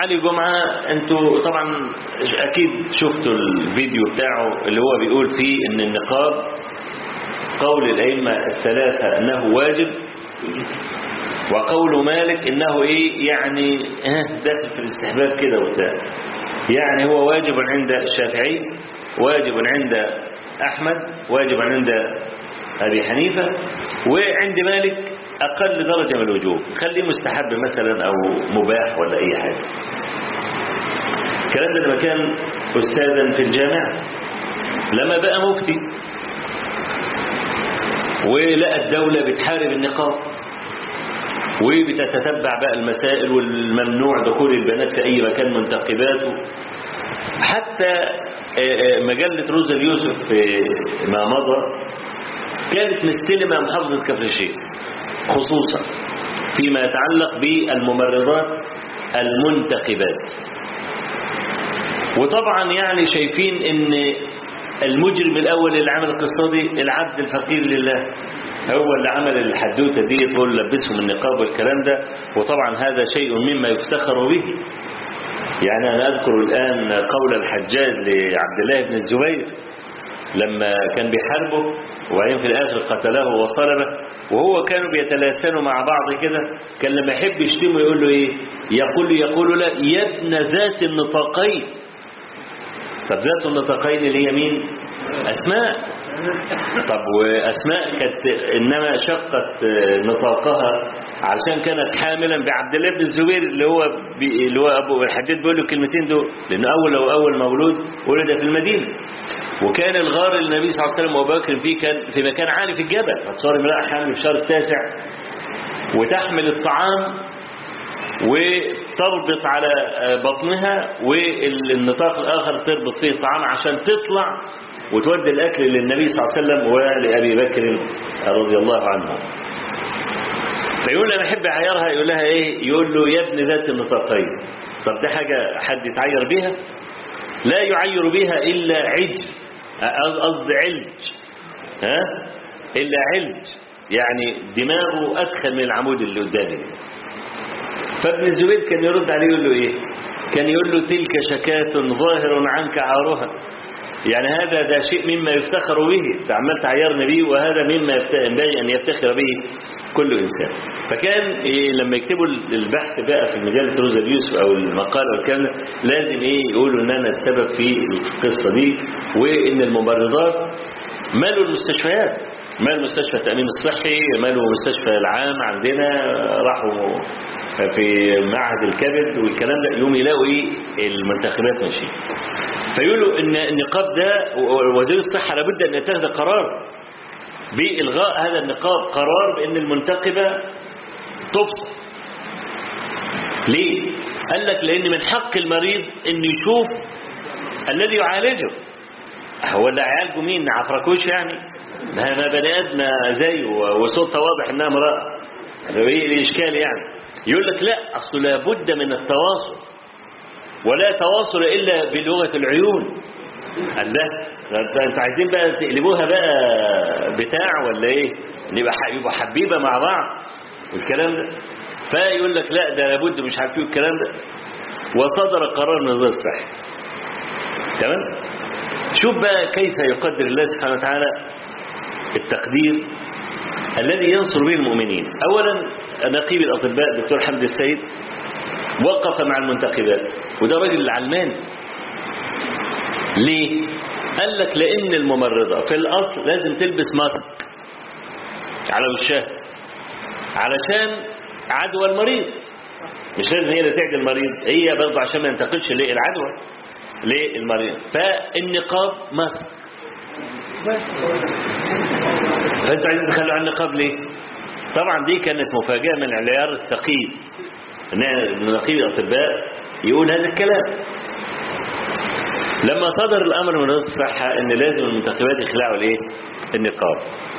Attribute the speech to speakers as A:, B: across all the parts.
A: علي جمعة انتوا طبعا اكيد شفتوا الفيديو بتاعه اللي هو بيقول فيه ان النقاب قول الائمة الثلاثة انه واجب وقول مالك انه ايه يعني اه داخل في الاستحباب كده وبتاع يعني هو واجب عند الشافعي واجب عند احمد واجب عند ابي حنيفة وعند مالك اقل درجة من الوجوب خليه مستحب مثلا او مباح ولا اي حاجة الكلام ده لما كان استاذا في الجامعة لما بقى مفتي ولقى الدولة بتحارب النقاب وبتتتبع بقى المسائل والممنوع دخول البنات في أي مكان منتقبات حتى مجلة روزا اليوسف ما مضى كانت مستلمة محافظة كفر الشيخ خصوصا فيما يتعلق بالممرضات المنتقبات وطبعا يعني شايفين ان المجرم الاول اللي عمل القصه دي العبد الفقير لله هو اللي عمل الحدوته دي يقول لبسهم النقاب والكلام ده وطبعا هذا شيء مما يفتخر به يعني انا اذكر الان قول الحجاج لعبد الله بن الزبير لما كان بيحاربه وبعدين في الاخر قتله وصلبه وهو كانوا بيتلاسنوا مع بعض كده كان لما يحب يشتمه يقول له ايه يقول يقول له يا ابن ذات النطاقين طب ذات النطاقين اللي هي مين اسماء طب واسماء كانت انما شقت نطاقها علشان كانت حاملا بعبد الله بن الزبير اللي هو بي اللي هو ابو الحجاج بيقول له الكلمتين دول لان اول او اول مولود ولد في المدينه وكان الغار اللي النبي صلى الله عليه وسلم وابو بكر فيه كان في مكان عالي في الجبل هتصور امراه حامل في الشهر التاسع وتحمل الطعام وتربط على بطنها والنطاق الآخر تربط فيه الطعام عشان تطلع وتودي الأكل للنبي صلى الله عليه وسلم ولأبي بكر رضي الله عنه فيقول له أنا أحب أعيرها يقول لها إيه يقول له يا ابن ذات النطاقين طب دي حاجة حد يتعير بيها لا يعير بها إلا عج قصد علج ها إلا علج يعني دماغه أدخل من العمود اللي قدامي فابن الزبير كان يرد عليه يقول له ايه كان يقول له تلك شكاة ظاهر عنك عارها يعني هذا ده شيء مما يفتخر به تعمل تعيرنا به وهذا مما ينبغي أن يفتخر به كل إنسان فكان إيه لما يكتبوا البحث بقى في مجلة روزا اليوسف أو المقال أو الكلام لازم إيه يقولوا إن أنا السبب في القصة دي وإن الممرضات مالوا المستشفيات مال مستشفى التأمين الصحي ماله مستشفى العام عندنا راحوا في معهد الكبد والكلام ده يوم يلاقوا ايه المنتخبات ماشيه فيقولوا ان النقاب ده وزير الصحه لابد ان يتخذ قرار بالغاء هذا النقاب قرار بان المنتقبه تفصل ليه قال لك لان من حق المريض انه يشوف الذي يعالجه هو اللي هيعالجه مين عفركوش يعني ما بني ادم زيه وصوتها واضح انها امراه ايه الاشكال يعني يقول لك لا أصل لابد من التواصل ولا تواصل إلا بلغة العيون قال ده انتوا عايزين بقى تقلبوها بقى بتاع ولا ايه يبقى يبقى حبيبه مع بعض والكلام ده فيقول لك لا ده لابد مش عارف ايه الكلام ده وصدر قرار من وزاره الصحه تمام شوف بقى كيف يقدر الله سبحانه وتعالى التقدير الذي ينصر به المؤمنين اولا نقيب الأطباء دكتور حمد السيد وقف مع المنتخبات وده راجل علماني ليه؟ قال لك لأن الممرضة في الأصل لازم تلبس ماسك على وشها علشان عدوى المريض مش لازم هي اللي تعدي المريض هي برضه عشان ما ينتقلش ليه العدوى للمريض فالنقاب ماسك فانتوا عايزين تخلوا عن النقاب ليه؟ طبعا دي كانت مفاجأة من العيار الثقيل ان نقيب الاطباء يقول هذا الكلام لما صدر الامر من وزاره الصحه ان لازم المنتخبات يخلعوا الايه النقاب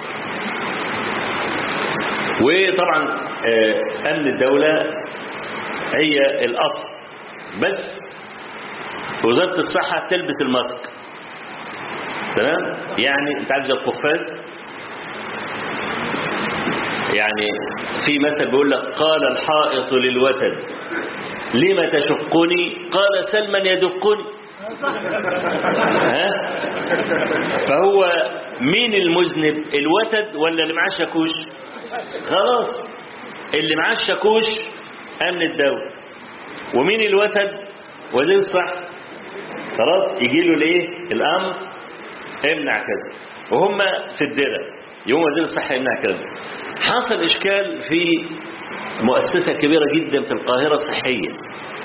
A: وطبعا امن الدوله هي الاصل بس وزاره الصحه تلبس الماسك تمام يعني انت عارف القفاز يعني في مثل بيقول لك قال الحائط للوتد لما تشقني قال سل من يدقني ها فهو مين المذنب الوتد ولا اللي معاه الشاكوش خلاص اللي معاه الشاكوش امن الدوله ومين الوتد وزير الصحه خلاص يجي له الايه الامر امنع كذا وهم في الدرع يوم وزير الصحه يمنع كذا حصل اشكال في مؤسسه كبيره جدا في القاهره الصحيه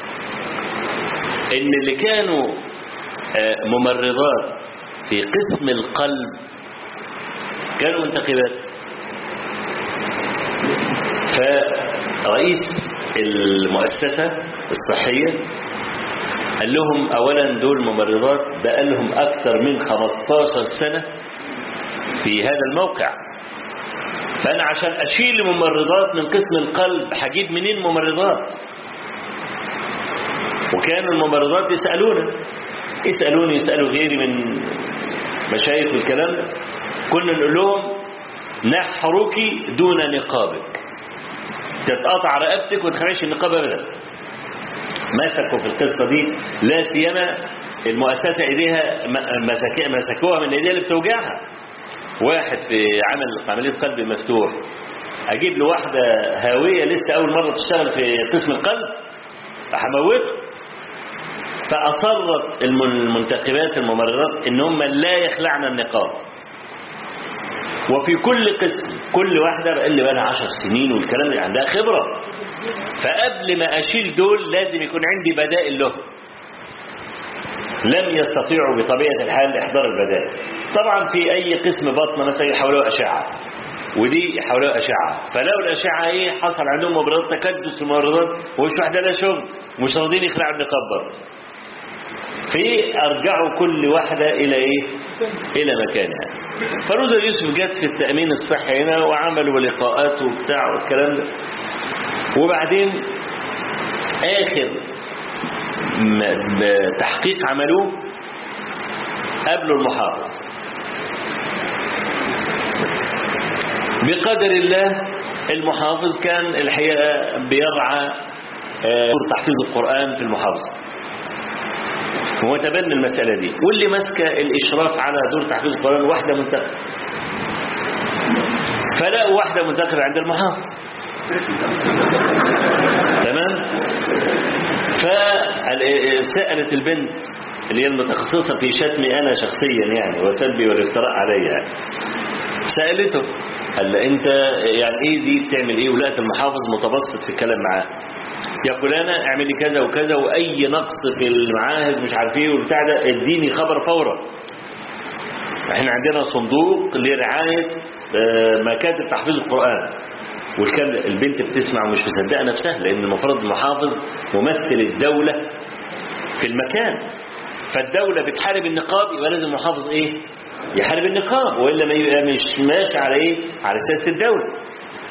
A: ان اللي كانوا آه، ممرضات في قسم القلب كانوا منتخبات فرئيس المؤسسة الصحية قال لهم أولا دول ممرضات بقى لهم أكثر من 15 سنة في هذا الموقع فأنا عشان أشيل ممرضات من قسم القلب هجيب منين ممرضات وكانوا الممرضات يسألونا يسألوني يسألوا غيري من مشايخ والكلام ده كنا نقول لهم نحرك دون نقابك تتقطع رقبتك وتخرجش النقاب ابدا مسكوا في القصه دي لا سيما المؤسسه ايديها مسك- مسكوها من ايديها اللي بتوجعها واحد في عمل عمليه قلب مفتوح اجيب له واحده هاويه لسه اول مره تشتغل في قسم القلب هموته فاصرت الم- المنتخبات الممرضات ان هم لا يخلعن النقاب وفي كل قسم كل واحدة بقى اللي بقى لها 10 سنين والكلام ده عندها خبرة فقبل ما أشيل دول لازم يكون عندي بدائل له لم يستطيعوا بطبيعة الحال إحضار البدائل طبعا في أي قسم بطنة مثلا يحولوها أشعة ودي يحولوها أشعة فلو الأشعة إيه حصل عندهم مبردات تكدس الممرضات ومش واحدة لها شغل ومش راضيين يخلعوا النقاب برضه في أرجعوا كل واحدة إلى إيه إلى مكانها فروزا يوسف جت في التأمين الصحي هنا وعملوا لقاءات وبتاع والكلام ده وبعدين آخر م- ب- تحقيق عملوه قابلوا المحافظ بقدر الله المحافظ كان الحقيقة بيرعى آه، تحفيظ القرآن في المحافظة هو تبنى المسألة دي واللي ماسكة الإشراف على دور تحفيظ القرآن واحدة منتخبة فلقوا واحدة منتخبة عند المحافظ تمام فسألت البنت اللي هي المتخصصة في شتمي أنا شخصيا يعني وسبي والافتراء علي يعني سألته قال لها أنت يعني إيه دي بتعمل إيه ولقت المحافظ متبسط في الكلام معاه يا فلانة اعملي كذا وكذا وأي نقص في المعاهد مش عارف إيه وبتاع ده اديني خبر فورا احنا عندنا صندوق لرعاية آه، مكاتب تحفيظ القرآن والكلام ده البنت بتسمع ومش مصدقه نفسها لأن المفروض المحافظ ممثل الدولة في المكان فالدولة بتحارب النقاب يبقى لازم المحافظ ايه يحارب النقاب وإلا ما يبقى مش ماشي على ايه على سياسة الدولة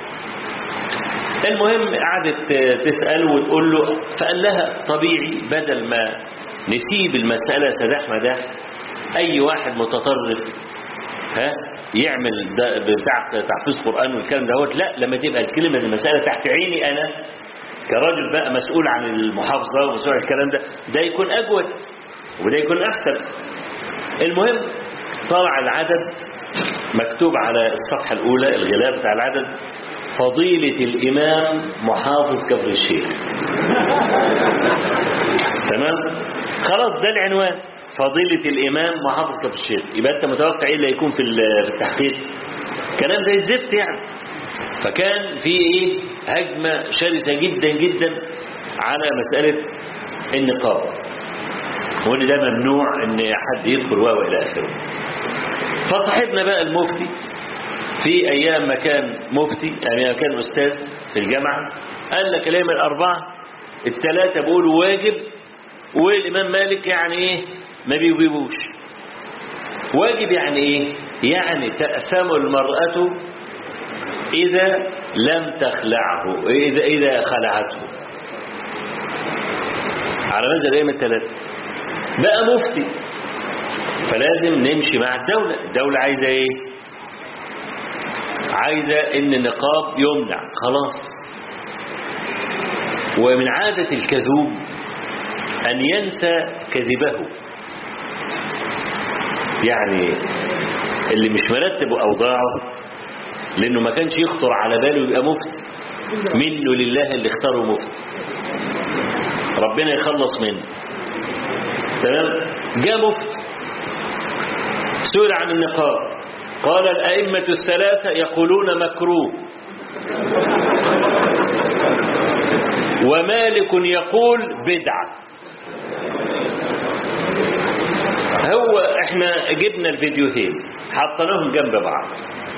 A: المهم قعدت تسأله وتقول له فقال لها طبيعي بدل ما نسيب المسألة سداح مداح أي واحد متطرف ها يعمل ده بتاع تحفيظ قرآن والكلام دوت لا لما تبقى الكلمة المسألة تحت عيني أنا كراجل بقى مسؤول عن المحافظة ومسؤول عن الكلام ده ده يكون أجود وده يكون أحسن المهم طلع العدد مكتوب على الصفحة الأولى الغلاف بتاع العدد فضيلة الإمام محافظ كفر الشيخ تمام خلاص ده العنوان فضيلة الإمام محافظ كفر الشيخ يبقى أنت متوقع إيه اللي هيكون في ال- في التحقيق كلام زي الزفت يعني فكان في إيه هجمة شرسة جدا جدا على مسألة النقاب وإن ده ممنوع إن حد يدخل وهو إلى آخره فصاحبنا بقى المفتي في أيام ما كان مفتي يعني ما كان أستاذ في الجامعة قال لك الأيام الأربعة الثلاثة بيقولوا واجب والإمام مالك يعني إيه ما بيجيبوش واجب يعني إيه يعني تأثم المرأة إذا لم تخلعه إذا, إذا خلعته على ماذا الأيام الثلاثة بقى مفتي فلازم نمشي مع الدولة الدولة عايزة إيه عايزة ان النقاب يمنع خلاص ومن عادة الكذوب أن ينسى كذبه يعني اللي مش مرتب أوضاعه لأنه ما كانش يخطر على باله يبقى مفتي منه لله اللي اختاره مفتي ربنا يخلص منه تمام جاء مفتي سئل عن النقاب قال الأئمة الثلاثة يقولون مكروه ومالك يقول بدعة هو احنا جبنا الفيديوهين حطيناهم جنب بعض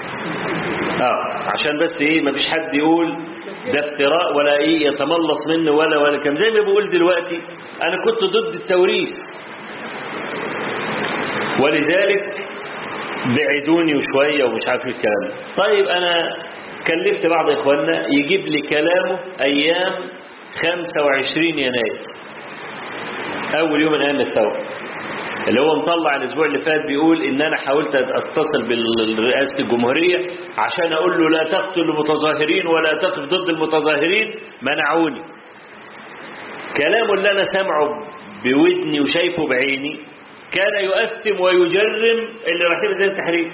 A: اه عشان بس ايه ما فيش حد يقول ده افتراء ولا ايه يتملص منه ولا ولا كم زي ما بقول دلوقتي انا كنت ضد التوريث ولذلك بعدوني وشويه ومش عارف ايه الكلام طيب انا كلمت بعض اخواننا يجيب لي كلامه ايام 25 يناير اول يوم من ايام الثوره اللي هو مطلع الاسبوع اللي فات بيقول ان انا حاولت اتصل برئاسه الجمهوريه عشان اقول له لا تقتل المتظاهرين ولا تقف ضد المتظاهرين منعوني كلامه اللي انا سامعه بودني وشايفه بعيني كان يؤثم ويجرم اللي رايحين ميدان التحرير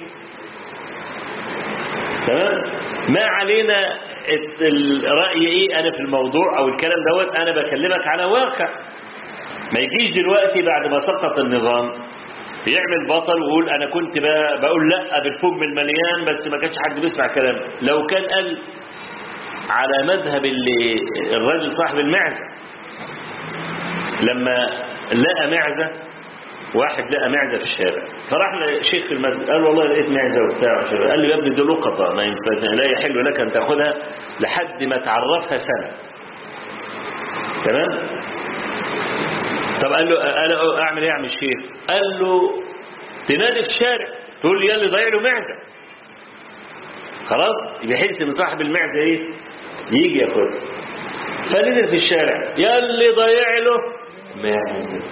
A: تمام ما علينا الراي ايه انا في الموضوع او الكلام دوت انا بكلمك على واقع ما يجيش دلوقتي بعد ما سقط النظام يعمل بطل ويقول انا كنت بقول لا بالفم المليان بس ما كانش حد بيسمع كلام لو كان قال على مذهب اللي الراجل صاحب المعزه لما لقى معزه واحد لقى معزه في الشارع فراح لشيخ في المسجد قال والله لقيت معزه وبتاع قال لي يا ابني دي لقطه ما ينفع لا يحل لك ان تاخذها لحد ما تعرفها سنه تمام طب قال له انا اعمل ايه يا عم الشيخ قال له تنادي في الشارع تقول لي يلا ضيع له معزه خلاص بحيث ان صاحب المعزه ايه يجي ياخدها فنزل في الشارع يلي ضيع له معزه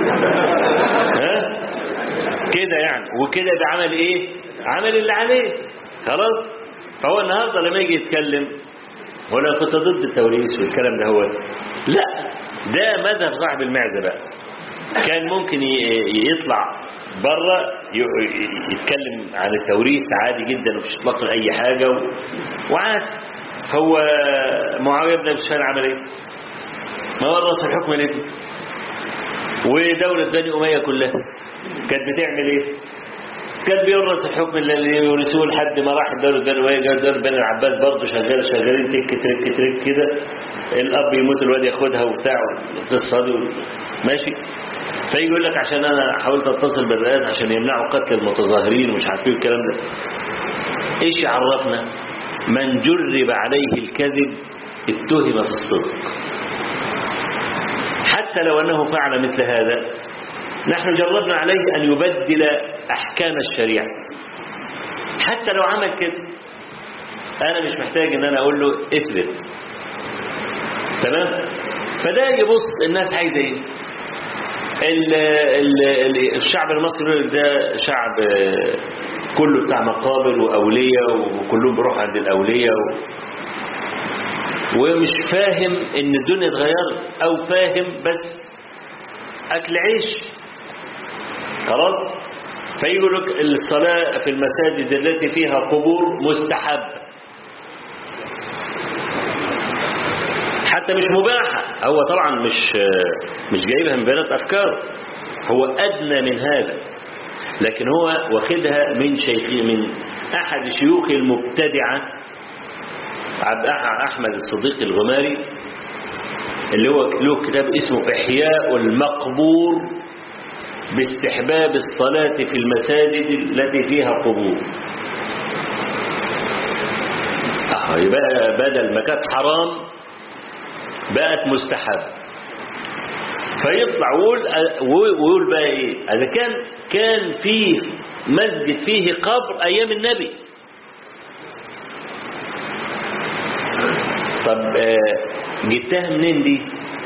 A: ها كده يعني وكده ده عمل ايه عمل اللي عليه خلاص فهو النهارده لما يجي يتكلم ولا كنت ضد التوريث والكلام ده هو لا ده مذهب صاحب المعزه بقى كان ممكن يطلع بره يتكلم عن التوريث عادي جدا ومش اطلاق اي حاجه و... وعادي هو معاويه بن ابي سفيان عمل ايه؟ ما ورث الحكم لابنه ودوله بني اميه كلها كانت بتعمل ايه؟ كان بيورث الحكم اللي يورثوه لحد ما راح الدار بني اميه جاب دار بني العباس برضه شغال شغالين تك ترك ترك كده الاب يموت الواد ياخدها وبتاع القصه دي ماشي فيجي يقول لك عشان انا حاولت اتصل بالرئاسه عشان يمنعوا قتل المتظاهرين ومش عارف ايه الكلام ده ايش عرفنا من جرب عليه الكذب اتهم في الصدق حتى لو انه فعل مثل هذا نحن جربنا عليه ان يبدل احكام الشريعه حتى لو عمل كده انا مش محتاج ان انا اقول له اثبت تمام فده يبص الناس عايزه ايه ال ال الشعب المصري ده شعب كله بتاع مقابر واولياء وكلهم بيروحوا عند الاولياء و... ومش فاهم ان الدنيا اتغيرت او فاهم بس اكل عيش خلاص فيقول لك الصلاه في المساجد التي فيها قبور مستحبه حتى مش مباحة هو طبعا مش مش جايبها من بيانات أفكار هو أدنى من هذا لكن هو واخدها من شيخ من أحد شيوخ المبتدعة عبد أحمد الصديق الغماري اللي هو له كتاب اسمه إحياء المقبور باستحباب الصلاة في المساجد التي فيها قبور اه يبقى بدل ما كانت حرام بقت مستحب فيطلع ويقول ويقول بقى ايه اذا كان كان فيه مسجد فيه قبر ايام النبي طب جبتها منين دي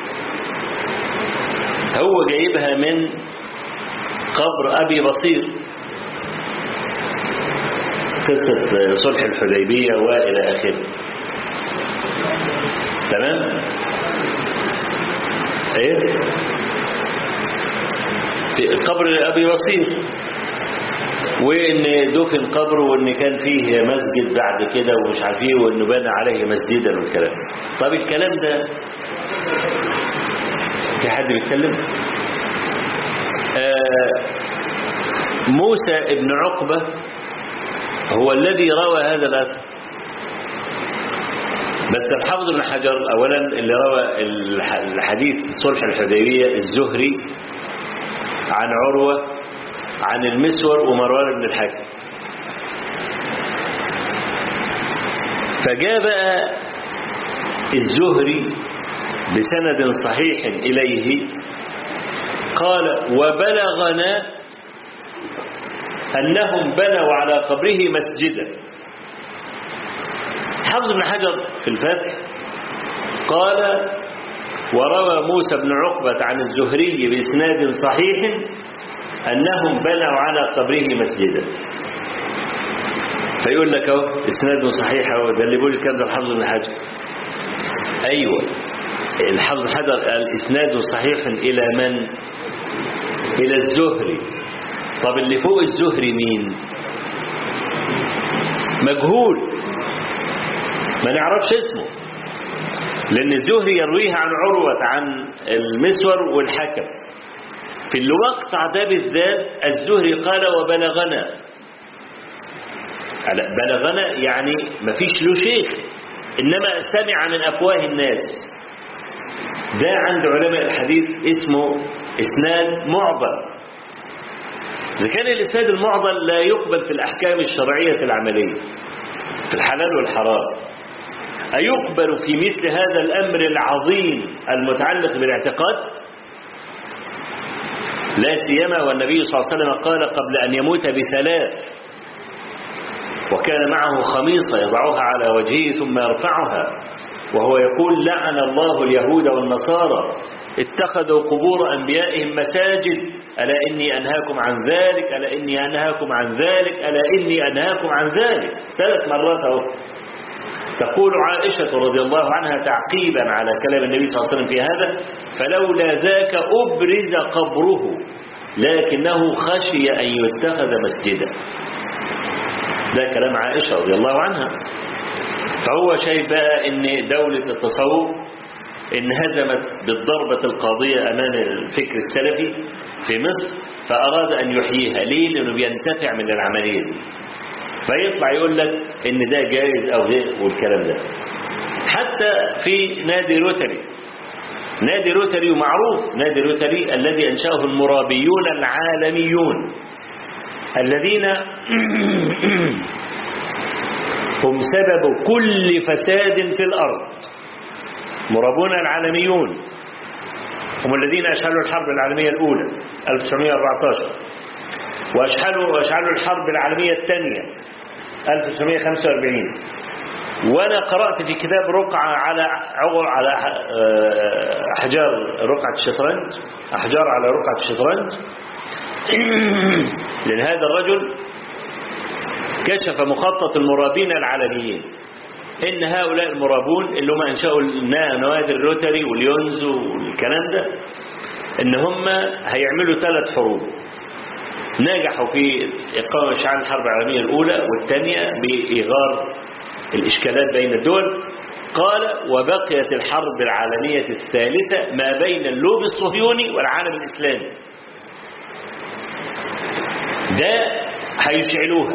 A: هو جايبها من قبر ابي بصير قصه صلح الحديبيه والى اخره تمام ايه في قبر ابي وصير وان دفن قبره وان كان فيه مسجد بعد كده ومش عارف ايه وانه بنى عليه مسجدا والكلام طب الكلام ده في حد بيتكلم آه موسى ابن عقبة هو الذي روى هذا الأثر بس الحافظ بن حجر أولا اللي روى الحديث صلح الحديبية الزهري عن عروة عن المسور ومروان بن الحكم فجاء بقى الزهري بسند صحيح إليه قال وبلغنا أنهم بنوا على قبره مسجدا حفظ بن حجر في الفتح قال وروى موسى بن عقبة عن الزهري بإسناد صحيح أنهم بنوا على قبره مسجدا فيقول لك اهو اسناد صحيح اهو ده اللي بيقول الكلام ده الحافظ بن حجر ايوه الحافظ بن حجر قال اسناد صحيح الى من الى الزهري طب اللي فوق الزهري مين مجهول ما نعرفش اسمه لان الزهري يرويه عن عروة عن المسور والحكم في الوقت ده بالذات الزهري قال وبلغنا بلغنا يعني ما فيش له شيخ إنما سمع من أفواه الناس ده عند علماء الحديث اسمه إسناد معضل إذا كان الإسناد المعضل لا يقبل في الأحكام الشرعية العملية في الحلال والحرام أيقبل في مثل هذا الأمر العظيم المتعلق بالاعتقاد لا سيما والنبي صلى الله عليه وسلم قال قبل أن يموت بثلاث وكان معه خميصة يضعها على وجهه ثم يرفعها وهو يقول لعن الله اليهود والنصارى اتخذوا قبور أنبيائهم مساجد ألا إني أنهاكم عن ذلك ألا إني أنهاكم عن ذلك ألا إني أنهاكم عن ذلك ثلاث مرات أهو تقول عائشة رضي الله عنها تعقيبا على كلام النبي صلى الله عليه وسلم في هذا فلولا ذاك أبرز قبره لكنه خشي أن يتخذ مسجدا ده كلام عائشة رضي الله عنها فهو شايف بقى ان دولة التصوف انهزمت بالضربة القاضية امام الفكر السلفي في مصر فاراد ان يحييها ليه لانه بينتفع من العملية دي فيطلع يقول لك ان ده جائز او غير والكلام ده حتى في نادي روتري نادي روتري معروف نادي روتري الذي انشاه المرابيون العالميون الذين هم سبب كل فساد في الأرض مرابون العالميون هم الذين أشعلوا الحرب العالمية الأولى 1914 وأشعلوا, وأشعلوا الحرب العالمية الثانية 1945 وأنا قرأت في كتاب رقعة على على أحجار رقعة الشطرنج أحجار على رقعة الشطرنج لأن هذا الرجل كشف مخطط المرابين العالميين إن هؤلاء المرابون اللي هم أنشأوا نوادي الروتري واليونز والكلام ده إن هم هيعملوا ثلاث حروب نجحوا في إقامة إشعال الحرب العالمية الأولى والثانية بإيغار الإشكالات بين الدول قال وبقيت الحرب العالمية الثالثة ما بين اللوب الصهيوني والعالم الإسلامي ده هيشعلوها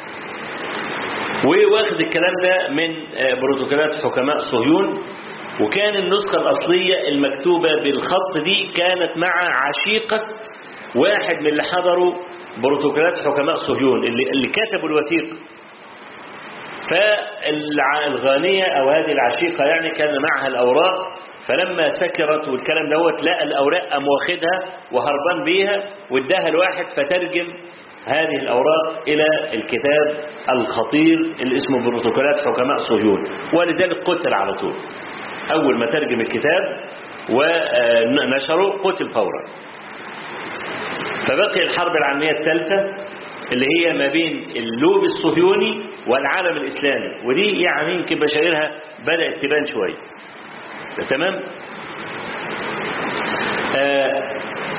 A: وواخد الكلام ده من بروتوكولات حكماء صهيون وكان النسخة الأصلية المكتوبة بالخط دي كانت مع عشيقة واحد من اللي حضروا بروتوكولات حكماء صهيون اللي, اللي كتبوا الوثيقة فالغانية أو هذه العشيقة يعني كان معها الأوراق فلما سكرت والكلام دوت لقى الأوراق قام واخدها وهربان بيها واداها لواحد فترجم هذه الأوراق إلى الكتاب الخطير اللي اسمه بروتوكولات حكماء صهيون ولذلك قتل على طول أول ما ترجم الكتاب ونشره قتل فورا فبقي الحرب العالمية الثالثة اللي هي ما بين اللوب الصهيوني والعالم الإسلامي ودي يعني يمكن بشايرها بدأت تبان شوية تمام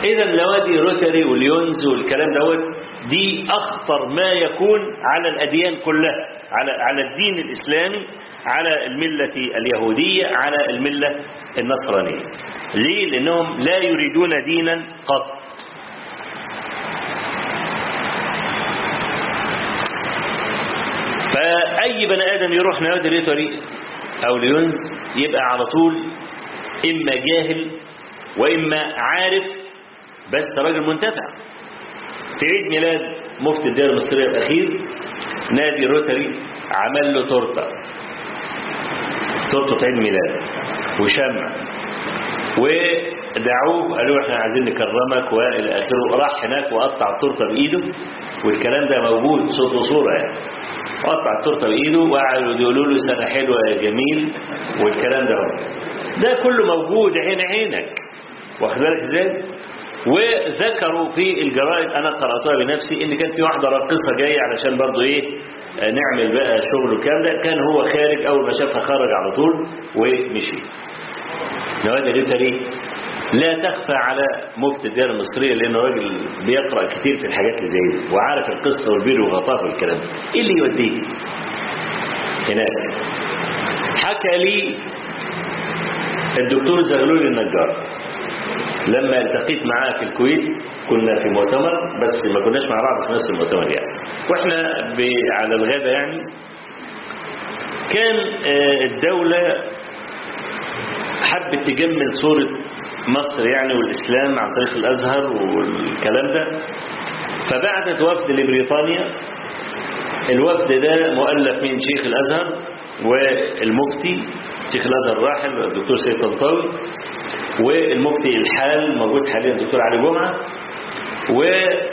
A: إذا نوادي روتري واليونز والكلام دوت دي أخطر ما يكون على الأديان كلها على على الدين الإسلامي على الملة اليهودية على الملة النصرانية ليه؟ لأنهم لا يريدون دينا قط فأي بني آدم يروح نوادي روتري أو ليونز يبقى على طول إما جاهل وإما عارف بس راجل منتفع في عيد ميلاد مفتي الدائرة المصرية الأخير نادي روتري عمل له تورته تورته عيد ميلاد وشمع ودعوه قالوا احنا عايزين نكرمك والى اخره راح هناك وقطع التورته بايده والكلام ده موجود صوت وصوره يعني قطع التورته بايده وقعدوا يقولوا له سنه حلوه يا جميل والكلام ده هو. ده كله موجود عين عينك واخد بالك ازاي وذكروا في الجرائد انا قراتها بنفسي ان كان في واحده راقصه جايه علشان برضو ايه نعمل بقى شغل وكام ده كان هو خارج اول ما شافها خرج على طول ومشي نوادي ريتري لا تخفى على مفتي الديار المصرية لأنه راجل بيقرأ كتير في الحاجات اللي زي دي وعارف القصة والبير والغطاء والكلام ده إيه اللي يوديه هناك حكى لي الدكتور زغلول النجار لما التقيت معاه في الكويت كنا في مؤتمر بس ما كناش مع بعض في نفس المؤتمر يعني واحنا على الغابة يعني كان الدولة حبت تجمل صورة مصر يعني والإسلام عن طريق الأزهر والكلام ده فبعتت وفد لبريطانيا الوفد ده مؤلف من شيخ الأزهر والمفتي شيخ الأزهر الراحل الدكتور سيد طنطاوي والمفتي الحال موجود حاليا الدكتور علي جمعة و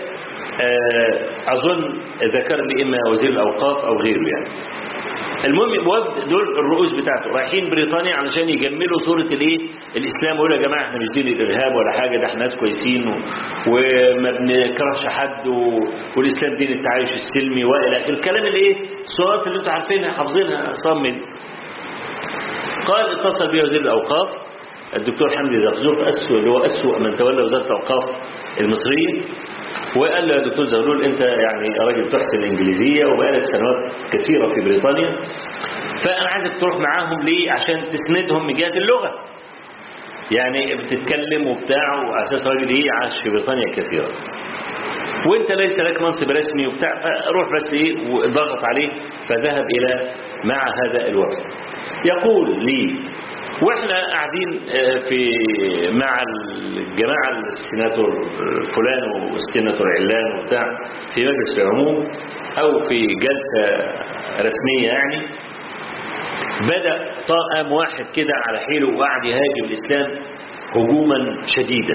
A: أظن ذكر لي إما وزير الأوقاف أو غيره يعني المهم وفد دول الرؤوس بتاعته رايحين بريطانيا علشان يجملوا صورة الايه الاسلام ويقولوا يا جماعه احنا مش دين الارهاب ولا حاجه ده احنا ناس كويسين و... وما بنكرهش حد و... والاسلام دين التعايش السلمي والى اخره الكلام اللي ايه الصورات اللي انتوا عارفينها حافظينها صمم قال اتصل بي وزير الاوقاف الدكتور حمدي زغزوف أسوأ اللي هو أسوأ من تولى وزارة الأوقاف المصرية وقال له يا دكتور زغلول أنت يعني راجل تحسن الإنجليزية وبقالك سنوات كثيرة في بريطانيا فأنا عايزك تروح معاهم ليه عشان تسندهم من جهة اللغة يعني بتتكلم وبتاع وأساس راجل إيه عاش في بريطانيا كثيرا وانت ليس لك منصب رسمي وبتاع روح بس ايه وضغط عليه فذهب الى مع هذا الوفد يقول لي واحنا قاعدين في مع الجماعه السيناتور فلان والسيناتور علان وبتاع في مجلس العموم او في جلسه رسميه يعني بدا طاقم واحد كده على حيله وقعد يهاجم الاسلام هجوما شديدا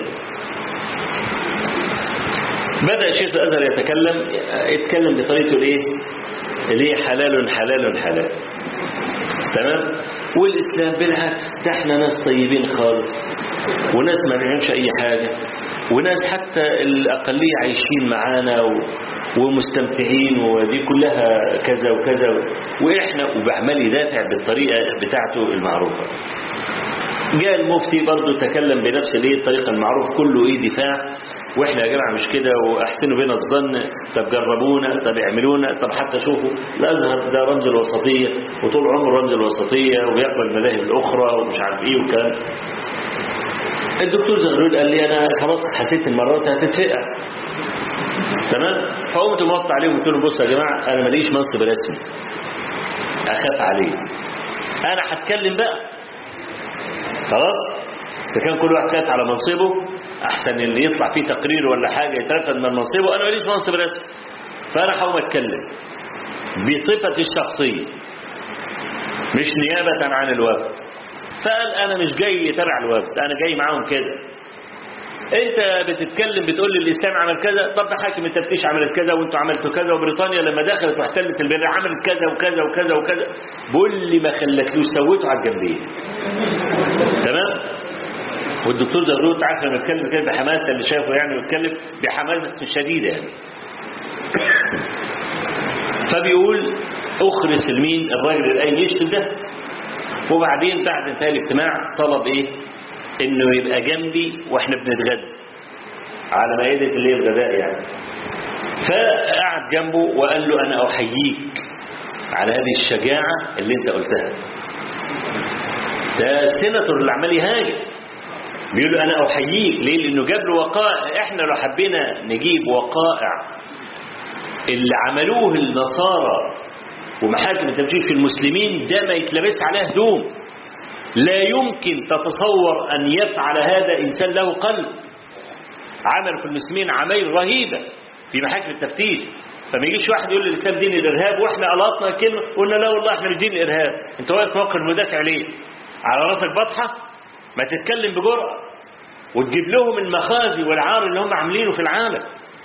A: بدا الشيخ الازهر يتكلم يتكلم بطريقته الايه اللي هي حلال حلال حلال تمام والإسلام بالعكس ده احنا ناس طيبين خالص وناس ما بيعملش أي حاجة وناس حتى الأقلية عايشين معانا و... ومستمتعين ودي كلها كذا وكذا وإحنا وبعمل يدافع بالطريقة بتاعته المعروفة جاء المفتي برضه تكلم بنفس الايه الطريقه المعروف كله ايه دفاع واحنا يا جماعه مش كده واحسنوا بنا الظن طب جربونا طب اعملونا طب حتى شوفوا الازهر ده رمز الوسطيه وطول عمره رمز الوسطيه ويقبل المذاهب الاخرى ومش عارف ايه والكلام الدكتور زغلول قال لي انا خلاص حسيت المرات هتتفقع تمام فقمت موطي عليهم وقلت لهم بصوا يا جماعه انا ماليش منصب رسمي اخاف عليه انا هتكلم بقى خلاص فكان كل واحد خايف على منصبه احسن اللي يطلع فيه تقرير ولا حاجه يترفد من منصبه انا ماليش منصب رسمي فانا هقوم اتكلم بصفتي الشخصيه مش نيابه عن الوفد فقال انا مش جاي تبع الوفد انا جاي معاهم كده انت بتتكلم بتقول لي الاسلام عمل كذا طب حاكم التفتيش عملت كذا وانتوا عملتوا كذا وبريطانيا لما دخلت واحتلت البر عملت كذا وكذا وكذا وكذا بقول لي ما خلتلوش سويته على الجنبين تمام والدكتور زغلول عارف لما يتكلم كده بحماسه اللي شافه يعني ويتكلم بحماسه شديده يعني فبيقول اخرس المين الراجل القايم يشتم ده وبعدين بعد انتهاء الاجتماع طلب ايه انه يبقى جنبي واحنا بنتغدى على مائدة الليل الغداء يعني فقعد جنبه وقال له أنا أحييك على هذه الشجاعة اللي انت قلتها ده السيناتور اللي عمال يهاجم بيقول له أنا أحييك ليه لأنه جاب له وقائع إحنا لو حبينا نجيب وقائع اللي عملوه النصارى ومحاكم التمثيل في المسلمين ده ما يتلبس عليه هدوم لا يمكن تتصور أن يفعل هذا إنسان له قلب عمل في المسلمين عمايل رهيبة في محاكم التفتيش فما يجيش واحد يقول للإسلام دين الإرهاب وإحنا ألطنا كلمة قلنا لا والله إحنا مش دين الإرهاب أنت واقف موقف المدافع ليه على راسك بطحة ما تتكلم بجرأة وتجيب لهم المخازي والعار اللي هم عاملينه في العالم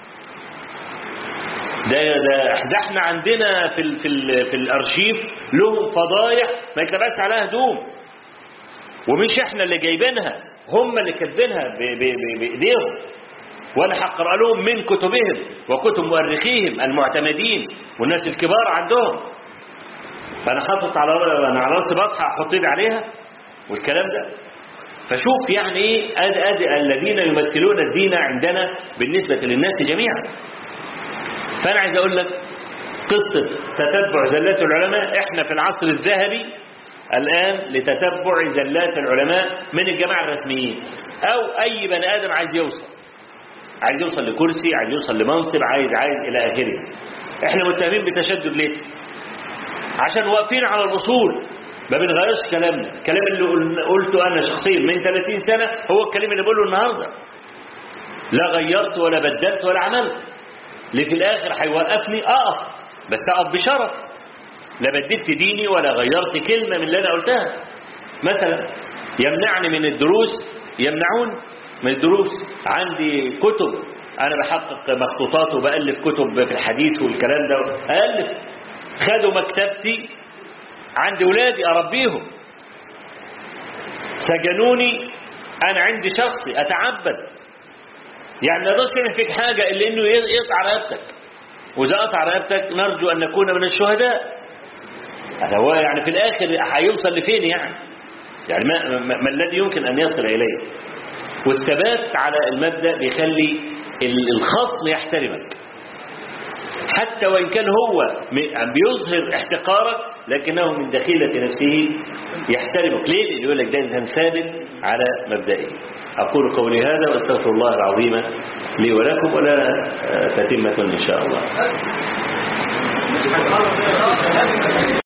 A: ده ده ده احنا عندنا في ال في ال في الارشيف لهم فضايح ما يتلبس عليها هدوم ومش احنا اللي جايبينها هم اللي كاتبينها ب- ب- ب- بايديهم وانا هقرا لهم من كتبهم وكتب مؤرخيهم المعتمدين والناس الكبار عندهم فانا حاطط على انا على راسي بطحه احط ايدي عليها والكلام ده فشوف يعني ايه ادي ادي الذين يمثلون الدين عندنا بالنسبه للناس جميعا فانا عايز اقول لك قصه تتبع زلات العلماء احنا في العصر الذهبي الان لتتبع زلات العلماء من الجماعه الرسميين او اي بني ادم عايز يوصل عايز يوصل لكرسي عايز يوصل لمنصب عايز عايز الى اخره احنا متهمين بتشدد ليه عشان واقفين على الاصول ما بنغيرش كلامنا الكلام اللي قل- قلته انا شخصيا من 30 سنه هو الكلام اللي بقوله النهارده لا غيرت ولا بدلت ولا عملت اللي في الاخر هيوقفني اقف بس اقف بشرف لا بدلت ديني ولا غيرت كلمه من اللي انا قلتها مثلا يمنعني من الدروس يمنعون من الدروس عندي كتب انا بحقق مخطوطات وبالف كتب في الحديث والكلام ده الف خدوا مكتبتي عند ولادي اربيهم سجنوني انا عندي شخصي اتعبد يعني ما يقدرش يعمل فيك حاجه الا انه يقطع رقبتك واذا قطع رقبتك نرجو ان نكون من الشهداء هذا هو يعني في الاخر هيوصل لفين يعني يعني ما, ما, ما الذي يمكن ان يصل اليه والثبات على المبدا بيخلي ال- الخصم يحترمك حتى وان كان هو م- عم بيظهر احتقارك لكنه من دخيله نفسه يحترمك ليه؟ لأنه يقول لك ده انسان ثابت على مبدئه اقول قولي هذا واستغفر الله العظيم لي ولكم ولا آه، تتمه ان شاء الله